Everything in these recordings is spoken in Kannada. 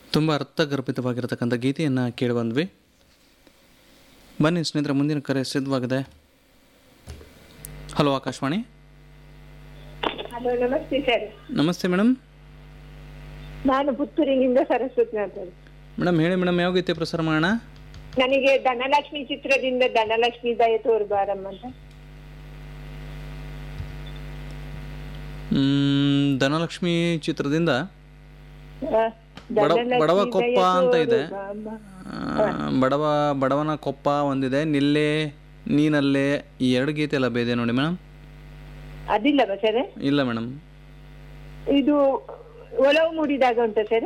ತುಂಬ ಅರ್ಥಗರ್ಭಿತವಾಗಿರತಕ್ಕಂಥ ಗೀತೆಯನ್ನು ಕೇಳಿ ಬಂದ್ವಿ ಬನ್ನಿ ಸ್ನೇಹಿತರೆ ಮುಂದಿನ ಕರೆ ಸಿದ್ಧವಾಗಿದೆ ಹಲೋ ಆಕಾಶವಾಣಿ ಹಲೋ ನಮಸ್ತೆ ಸರ್ ನಮಸ್ತೆ ಮೇಡಮ್ ನಾನು ಪುತ್ತೂರಿನಿಂದ ಸರಸ್ವತಿ ಮಾತಾಡಿ ಮೇಡಮ್ ಹೇಳಿ ಮೇಡಮ್ ಯಾವ ಗೀತೆ ಪ್ರಸಾರ ಮಾಡೋಣ ನನಗೆ ಧನಲಕ್ಷ್ಮಿ ಚಿತ್ರದಿಂದ ಧನಲಕ್ಷ್ಮಿ ದಯ ತೋರ್ಬಾರಮ್ಮ ಅಂತ ಮ್, ಧನಲಕ್ಷ್ಮಿ ಚಿತ್ರದಿಂದ ಆ, ಬಡ ಧನಲಕ್ಷ್ಮಿ ಬಡವ ದಯ ಕೊಪ್ಪ ಅಂತ ಇದೆ ತೋರು ಆ, ಬಡವ ಬಡವನ ಕೊಪ್ಪ ಒಂದಿದೆ ನಿಲ್ಲೆ ನೀನಲ್ಲೇ ಈ ಎರಡು ಗೀತೆ ಎಲ್ಲ ಬೇದೆ ನೋಡಿ ಮೇಡಮ್ ಅದಿಲ್ಲ ಸರ್ ಇಲ್ಲ ಮೇಡಮ್ ಇದು ಒಲವು ಮೂಡಿದಾಗ ಉಂಟ ಸರ್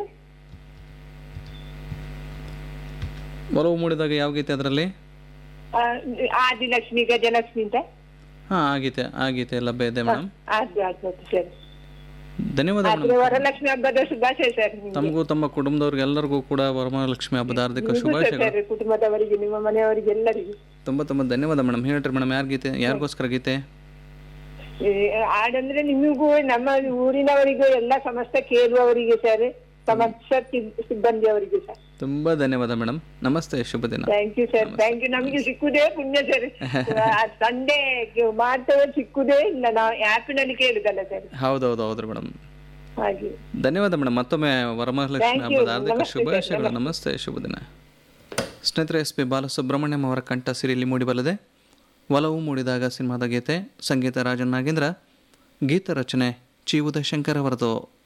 ಒಲವು ಮೂಡಿದಾಗ ಯಾವ ಗೀತೆ ಅದರಲ್ಲಿ ಆದಿಲಕ್ಷ್ಮಿ ಗಜಲಕ್ಷ್ಮಿ ಅಂತ ಹಾಂ ಆ ಗೀತೆ ಆ ಗೀತೆ ಎಲ್ಲ ಬೇದೆ ಮೇಡಮ್ ಅದು ಅದು ಸರ್ ಧನ್ಯವಾದ ಆದ್ರೆ ಮೇಡಮ್ ವರಲಕ್ಷ್ಮಿ ಹಬ್ಬದ ಶುಭಾಶಯ ಸರ್ ನಿಮ್ಗೆ. ತಮಗೂ ತಮ್ಮ ಕುಟುಂಬದವ್ರಿಗೆ ಎಲ್ಲರಿಗೂ ಕೂಡ ವರಮಹಾಲಕ್ಷ್ಮಿ ಹಬ್ಬದ ಹಾರ್ದಿಕ ನಿಮ್ಗೂ ಸಹ ಶುಭಾಶಯಗಳು ಸರ್ ಕುಟುಂಬದವರಿಗೆ ನಿಮ್ಮ ಮನೆಯವರಿಗೆ ಎಲ್ಲರಿಗೂ ತುಂಬ ತುಂಬ ಧನ್ಯವಾದ ಮೇಡಮ್ ಹೇಳ್ರಿ ಮೇಡಮ್ ಯಾರ ಗೀತೆ ಯಾರಿಗೋಸ್ಕರ ಗೀತೆ ಈ ಹಾಡಂದ್ರೆ ನಿಮಗೂ ನಮ್ಮ ಊರಿನವರಿಗೂ ಎಲ್ಲ ಸಮಸ್ತ ಕೇಳುವವರಿಗೆ ಸರ್ ಸಮಸ್ತ ಸಿಬ್- ಸಿಬ್ಬಂದಿಯವರಿಗೆ ಸರ್ ತುಂಬ ಧನ್ಯವಾದ ಮೇಡಮ್ ನಮಸ್ತೆ ಶುಭ ದಿನ thank you sir thank you ನಮಗೆ ಸಿಕ್ಕುದೇ ಪುಣ್ಯ ಸರ್ ಸಂಡೇ ಮಾಡ್ತೇವೆ ಸಿಕ್ಕುದೇ ಇಲ್ಲ ನಾವು ಆ್ಯಪಿನಲ್ಲಿ ಕೇಳುದಲ್ಲ ಸರ್ ಹೌದೌದು ಹೌದ್ರಿ ಮೇಡಮ್ ಹಾಗೆ ಧನ್ಯವಾದ ಮೇಡಮ್ ಮತ್ತೊಮ್ಮೆ ವರಮಹಾಲಕ್ಷ್ಮಿ Thank you. ಹಬ್ಬದ ಹಾರ್ದಿಕ ನಮಸ್ತೆ ಸರ್, ಶುಭಾಶಯಗಳು ನಮಸ್ತೆ. ನಮಸ್ತೆ ಶುಭ ದಿನ ಸ್ನೇಹಿತರೆ ಎಸ್ ಪಿ ಬಾಲಸುಬ್ರಹ್ಮಣ್ಯಂ ಅವರ ಕಂಠ ಸಿರಿಯಲ್ಲಿ ಮೂಡಿಬಲ್ಲದೆ ಒಲವು ಮೂಡಿದಾಗ ಸಿನಿಮಾದ ಗೀತೆ ಸಂಗೀತ ರಾಜನ್ ನಾಗೇಂದ್ರ ಗೀತ ರಚನೆ ಚಿ ಉದಯಶಂಕರ್ ಅವರದು